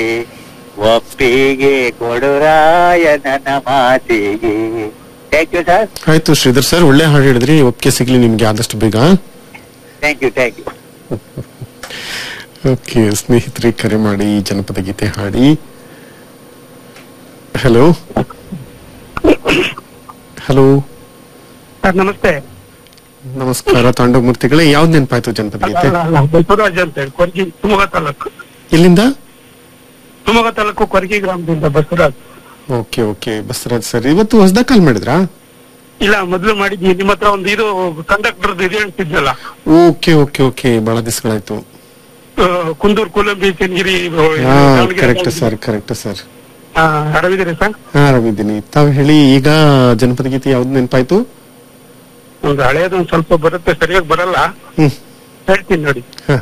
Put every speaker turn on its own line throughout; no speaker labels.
ಒಪ್ಪಿಗೆ ಕೊಡುರಾಯ ನನ್ನ ಮಾತಿಗೆ ಥ್ಯಾಂಕ್ ಯು ಸರ್
ಆಯ್ತು ಶ್ರೀಧರ್ ಸರ್ ಒಳ್ಳೆ ಹಾಡು ಹೇಳಿದ್ರಿ ಒಪ್ಪಿಗೆ ಸಿಗ್ಲಿ ನಿಮ್ಗೆ ಆದಷ್ಟು ಬೇಗ
thank you thank you
okay ಸ್ನೇಹಿತರೆ ಕರೆ ಮಾಡಿ ಜನಪದ ಗೀತೆ ಹಾಡಿ ಹಲೋ ಹಲೋ
ಸರ್ ನಮಸ್ತೆ
ನಮಸ್ಕಾರ ತಾಂಡವಮೂರ್ತಿಗಳೇ ಯಾವ್ದು ನೆನಪಾಯ್ತು ಜನಪದ ಗೀತೆ
ಬಸವರಾಜ್ ಅಂತ ಹೇಳಿ ಕೊರ್ಗಿ ಶಿವಮೊಗ್ಗ ತಾಲೂಕು
ಎಲ್ಲಿಂದ
ಶಿವಮೊಗ್ಗ ತಾಲೂಕು ಕೊರ್ಗಿ ಗ್ರಾಮದಿಂದ Basavaraj
okay okay Basavaraj sir ಇವತ್ತು ಹೊಸದಾಗ ಕಾಲ್ ಮಾಡಿದ್ರಾ
ಇಲ್ಲ ಮೊದ್ಲು ಮಾಡಿದ್ವಿ ನಿಮ್ಮ ಹತ್ರ ಒಂದು ಇದು ಕಂಡಕ್ಟರ್ ಇದು ಹೇಳ್ತಿದ್ನಲ್ಲ
ಓಕೆ ಓಕೆ ಓಕೆ ಬಹಳ ದಿವಸಗಳಾಯ್ತು
ಆ, ಕುಂದೂರ್ ಕೂಲಂಬಿ ಚನ್ನಗಿರಿ ಇದು,
ಹಾ
Davanagere
correct sir correct sir
ಆ, ಆರಾಮಿದ್ದೀರಿ ಸರ್
ಹಾ ಆರಾಮಿದ್ದೀನಿ ತಾವು ಹೇಳಿ ಈಗ ಜನಪದ ಗೀತೆ ಯಾವ್ದು ನೆನಪಾಯ್ತು
ಒಂದು ಹಳೇದೊಂದು ಸ್ವಲ್ಪ ಬರುತ್ತೆ ಸರಿಯಾಗಿ ಬರಲ್ಲ
ಹ್ಮ್
ಹೇಳ್ತೀನಿ ನೋಡಿ
ಹ.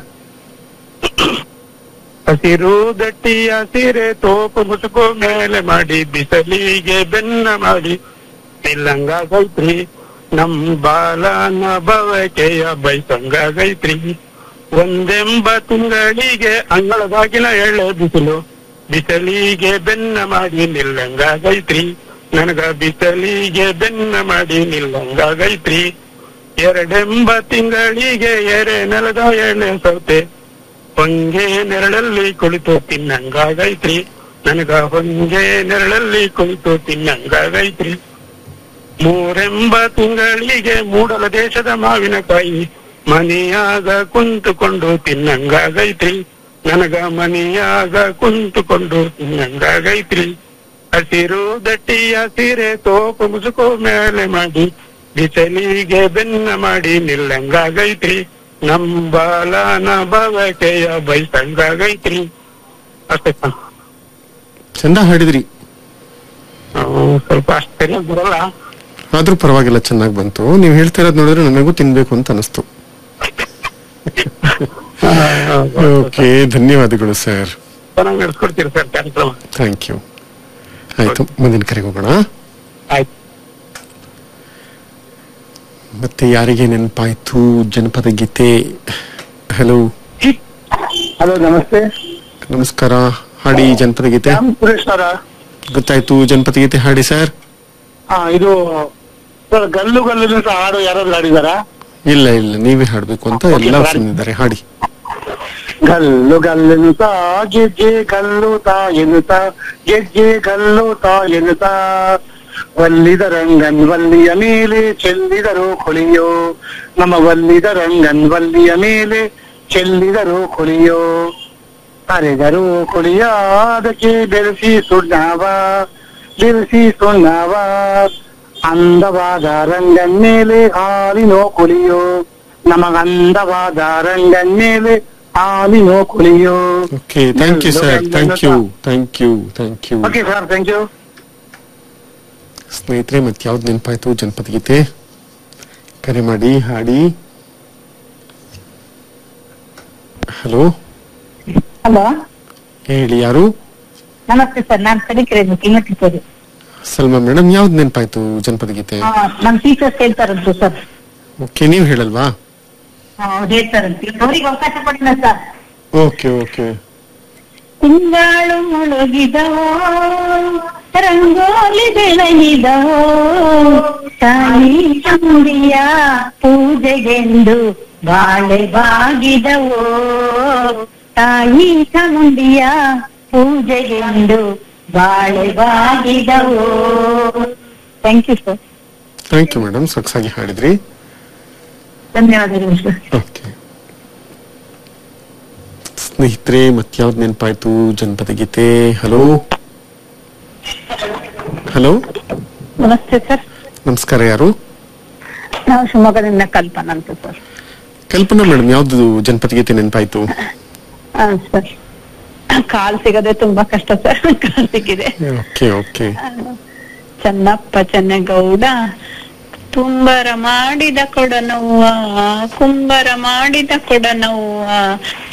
ಹಸಿರು ದಟ್ಟಿಯ ಸೀರೆ ತೋಪು ಮುಸುಕು ಮೇಲೆ ಮಾಡಿ ಬಿಸಲಿಗೆ ಬೆನ್ನ ಮಾಡಿ ನಿಲ್ಲಂಗ ಗೈತ್ರಿ ನಮ್ ಬಾಲನ ಬವಕೆಯ ಬೈಸಂಗ ಗೈತ್ರಿ ಒಂದೆಂಬ ತಿಂಗಳಿಗೆ ಅಂಗಳದಾಗಿನ ಎಳ್ಳೆ ಬಿಸಿಲು ಬಿಸಲಿಗೆ ಬೆನ್ನ ಮಾಡಿ ನಿಲ್ಲಂಗ ಗೈತ್ರಿ ನನಗ ಬಿಸಲಿಗೆ ಬೆನ್ನ ಮಾಡಿ ನಿಲ್ಲಂಗ ಗೈತ್ರಿ ಎರಡೆಂಬ ತಿಂಗಳಿಗೆ ಎರೆ ನೆಲದ ಎಣ್ಣೆ ಸೌತೆ ಹೊಂಗೆ ನೆರಳಲ್ಲಿ ಕುಳಿತು ತಿನ್ನಂಗಾಗೈತ್ರಿ ನನಗ ಹೊಂಗೆ ನೆರಳಲ್ಲಿ ಕುಳಿತು ತಿನ್ನಂಗಾಗೈತ್ರಿ ಮೂರೆಂಬ ತಿಂಗಳಿಗೆ ಮೂಡಲ ದೇಶದ ಮಾವಿನಕಾಯಿ ಮನೆಯಾಗ ಕುಂತುಕೊಂಡು ತಿನ್ನಂಗಾಗೈತ್ರಿ ನನಗ ಮನೆಯಾಗ ಕುಂತುಕೊಂಡು ತಿನ್ನಂಗಾಗೈತ್ರಿ ಹಸಿರು ದಟ್ಟಿಯ ಸೀರೆ ತೋಪು ಮುಸುಕು ಮೇಲೆ ಮಾಡಿ ಬಿಸಲಿಗೆ ಬೆನ್ನ ಮಾಡಿ ನಿಲ್ಲಂಗಾಗೈತ್ರಿ ನಮ್ ಬಾಲನ ಬವಕೆಯ ಬೈಸಂಗಾಗೈತ್ರಿ ಅಷ್ಟೇ ಸರ್.
ಚಂದ ಹಾಡಿದ್ರಿ
ಹ್ಮ್, ಸ್ವಲ್ಪ ಅಷ್ಟು ಸರಿಯಾಗಿ ಬರಲ್ಲ
ಆದ್ರೂ ಪರವಾಗಿಲ್ಲ ಚೆನ್ನಾಗಿ ಬಂತು ನೀವು ಹೇಳ್ತಾ ಇರೋದು ನೋಡಿದ್ರೆ ನನಗೂ ತಿನ್ಬೇಕು ಅಂತ ಅನಿಸ್ತು ಓಕೆ ಧನ್ಯವಾದಗಳು ಸರ್
ಚೆನ್ನಾಗಿ ನಡೆಸ್ಕೊಡ್ತೀರಿ ಸರ್ ಕಾರ್ಯಕ್ರಮ
ಥ್ಯಾಂಕ್ ಯು ಆಯ್ತು ಮುಂದಿನ ಕರೆಗೆ ಹೋಗೋಣ
ಆಯ್ತು
ಮತ್ತೆ ಯಾರಿಗೆ ನೆನಪಾಯ್ತು ಜನಪದ ಗೀತೆ ಹಲೋ
ಹಲೋ ನಮಸ್ತೆ
ನಮಸ್ಕಾರ ಹಾಡಿ ಜನಪದ ಗೀತೆ
ರಾಮ್ ಸುರೇಶ್ ಅವರ
ಗೊತ್ತಾಯ್ತು ಜನಪದ ಗೀತೆ ಹಾಡಿ ಸರ್
ಹಾ ಇದು ಸರ್ ಗಲ್ಲು ಗಲ್ಲು ಅಂತ ಹಾಡು ಯಾರಾದ್ರು ಹಾಡಿದಾರಾ
ಇಲ್ಲ ಇಲ್ಲ ನೀವೇ ಹಾಡ್ಬೇಕು ಅಂತ ಎಲ್ಲ ಸುಮ್ಮನಿದ್ದಾರೆ ಹಾಡಿ
ಗಲ್ಲು ಗಲ್ಲೆನುತ ಗೆಜ್ಜೆ ಗಲ್ಲುತ ಎನ್ನುತ್ತ ಗೆಜ್ಜೆ ಗಲ್ಲುತ ಎನ್ನುತ್ತ ವಲ್ಲಿದ ರಂಗನ್ ವಲ್ಲಿಯ ಮೇಲೆ ಚೆಲ್ಲಿದರು ಕೊಳಿಯೋ ನಮ್ಮ ವಲ್ಲಿದ ರಂಗನ್ ವಲ್ಲಿಯ ಮೇಲೆ ಚೆಲ್ಲಿದರು ಕೊಳಿಯೋ ಅರೆದರು ಕೊಳಿಯ ಅದಕ್ಕೆ ಬೆರೆಸಿ ಸುಣ್ಣವ ಬೆರೆಸಿ ಸುಣ್ಣವ ಅಂದವಾದ ರಂಗನ್ ಮೇಲೆ ಹಾಲಿನೋ ಕುಳಿಯೋ ನಮಗಂದವಾದ ರಂಗನ್ ಮೇಲೆ ಹಾಲಿನೋ ಕುಳಿಯೋ
okay thank you sir thank you thank you thank you
okay sir thank you
ಸ್ನೇಹಿತರೆ ಮತ್ತೆ ಯಾವ್ದು ನೆನಪಾಯ್ತು ಜನಪದ ಗೀತೆ ಕರೆ ಮಾಡಿ ಹಾಡಿ ಹಲೋ
ಹಲೋ
ಹೇಳಿ ಯಾರು
ನಮಸ್ತೆ ಸರ್ ನಾನ್ ಕಲಿಕೆರೆ ಕಿಮ್ಮತ್ತಿದ್ದೇನೆ
ಸಲ್ಮಾ ಮೇಡಮ್ ಯಾವ್ದು ನೆನಪಾಯ್ತು ಜನಪದ ಗೀತೆ
ನಮ್ ಟೀಚರ್ಸ್ ಹೇಳ್ತಾರಂತೆ ಸರ್
ಓಕೆ ನೀವು ಹೇಳಲ್ವಾ
ಅವ್ರು ಹೇಳ್ತಾರಂತೆ ಅವ್ರಿಗೆ ಅವಕಾಶ ಕೊಡಿನ ಸರ್
ಓಕೆ ಓಕೆ
ತಿಂಗಳು ಮುಳುಗಿದವೋ ರಂಗೋಲಿ ಬೆಳಗಿದವೋ ತಾಯಿ ಚಂದಿಯ ಪೂಜೆಗೆಂದು ಬಾಳೆ ಬಾಗಿದವೋ ತಾಯಿ ಚಾಮುಂಡಿಯ ಪೂಜೆಗೆಂದು ಬಾಳೆ ಬಾಗಿದವೋ thank you sir
thank you madam ಸೊಗಸಾಗಿ ಹಾಡಿದ್ರಿ
ಧನ್ಯವಾದಗಳು ಸರ್
ಓಕೆ ಸ್ನೇಹಿತರೆ ಮತ್ಯಾವ್ದು ನೆನಪಾಯ್ತು ಜನಪದ ಗೀತೆ ಹಲೋ ಹಲೋ
ನಮಸ್ತೆ ಸರ್
ನಮಸ್ಕಾರ ಯಾರು
ನಾವು ಶಿವಮೊಗ್ಗದಿಂದ ಕಲ್ಪನಾ ಅಂತ ಸರ್
ಕಲ್ಪನಾ ಮೇಡಮ್ ಯಾವ್ದು ಜನಪದ ಗೀತೆ ನೆನಪಾಯ್ತು
ಹಾ ಸರ್ ಕಾಲ್ ಸಿಗದೆ ತುಂಬಾ ಕಷ್ಟ ಸರ್ ಕಾಲ್ ಸಿಕ್ಕಿದೆ
ಓಕೆ ಓಕೆ
ಚೆನ್ನಪ್ಪ ಚೆನ್ನಗೌಡ ತುಂಬರ ಮಾಡಿದ ಕೊಡನವ್ವ ಕುಂಬರ ಮಾಡಿದ ಕೊಡನವ್ವ